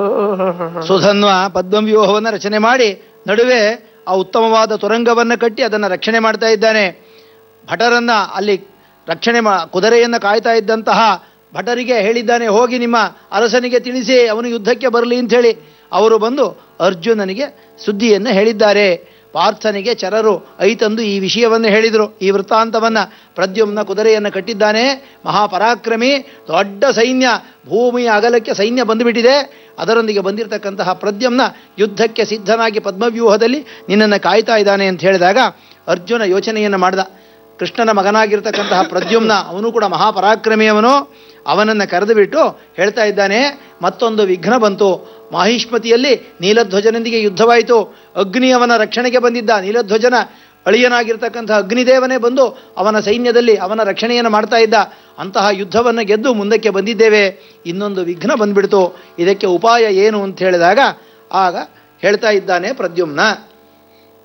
ಸುಧನ್ವ ಪದ್ಮವ್ಯೂಹವನ್ನು ರಚನೆ ಮಾಡಿ ನಡುವೆ ಆ ಉತ್ತಮವಾದ ತುರಂಗವನ್ನು ಕಟ್ಟಿ ಅದನ್ನು ರಕ್ಷಣೆ ಮಾಡ್ತಾ ಇದ್ದಾನೆ ಭಟರನ್ನ ಅಲ್ಲಿ ರಕ್ಷಣೆ ಮಾ ಕುದುರೆಯನ್ನು ಕಾಯ್ತಾ ಇದ್ದಂತಹ ಭಟರಿಗೆ ಹೇಳಿದ್ದಾನೆ ಹೋಗಿ ನಿಮ್ಮ ಅರಸನಿಗೆ ತಿಳಿಸಿ ಅವನು ಯುದ್ಧಕ್ಕೆ ಬರಲಿ ಅಂತ ಹೇಳಿ ಅವರು ಬಂದು ಅರ್ಜುನನಿಗೆ ಸುದ್ದಿಯನ್ನು ಹೇಳಿದ್ದಾರೆ ಪಾರ್ಥನಿಗೆ ಚರರು ಐತಂದು ಈ ವಿಷಯವನ್ನು ಹೇಳಿದರು ಈ ವೃತ್ತಾಂತವನ್ನು ಪ್ರದ್ಯುಮ್ನ ಕುದುರೆಯನ್ನು ಕಟ್ಟಿದ್ದಾನೆ ಮಹಾಪರಾಕ್ರಮಿ ದೊಡ್ಡ ಸೈನ್ಯ ಭೂಮಿಯ ಅಗಲಕ್ಕೆ ಸೈನ್ಯ ಬಂದುಬಿಟ್ಟಿದೆ ಅದರೊಂದಿಗೆ ಬಂದಿರತಕ್ಕಂತಹ ಪ್ರದ್ಯುಮ್ನ ಯುದ್ಧಕ್ಕೆ ಸಿದ್ಧನಾಗಿ ಪದ್ಮವ್ಯೂಹದಲ್ಲಿ ನಿನ್ನನ್ನು ಕಾಯ್ತಾ ಇದ್ದಾನೆ ಅಂತ ಹೇಳಿದಾಗ ಅರ್ಜುನ ಯೋಚನೆಯನ್ನು ಮಾಡ್ದ ಕೃಷ್ಣನ ಮಗನಾಗಿರ್ತಕ್ಕಂತಹ ಪ್ರದ್ಯುಮ್ನ ಅವನು ಕೂಡ ಮಹಾಪರಾಕ್ರಮಿಯವನು ಅವನನ್ನು ಕರೆದು ಬಿಟ್ಟು ಹೇಳ್ತಾ ಇದ್ದಾನೆ ಮತ್ತೊಂದು ವಿಘ್ನ ಬಂತು ಮಾಹಿಷ್ಮತಿಯಲ್ಲಿ ನೀಲಧ್ವಜನೊಂದಿಗೆ ಯುದ್ಧವಾಯಿತು ಅಗ್ನಿ ಅವನ ರಕ್ಷಣೆಗೆ ಬಂದಿದ್ದ ನೀಲಧ್ವಜನ ಅಳಿಯನಾಗಿರ್ತಕ್ಕಂತಹ ಅಗ್ನಿದೇವನೇ ಬಂದು ಅವನ ಸೈನ್ಯದಲ್ಲಿ ಅವನ ರಕ್ಷಣೆಯನ್ನು ಮಾಡ್ತಾ ಇದ್ದ ಅಂತಹ ಯುದ್ಧವನ್ನು ಗೆದ್ದು ಮುಂದಕ್ಕೆ ಬಂದಿದ್ದೇವೆ ಇನ್ನೊಂದು ವಿಘ್ನ ಬಂದ್ಬಿಡ್ತು ಇದಕ್ಕೆ ಉಪಾಯ ಏನು ಅಂತ ಹೇಳಿದಾಗ ಆಗ ಹೇಳ್ತಾ ಇದ್ದಾನೆ ಪ್ರದ್ಯುಮ್ನ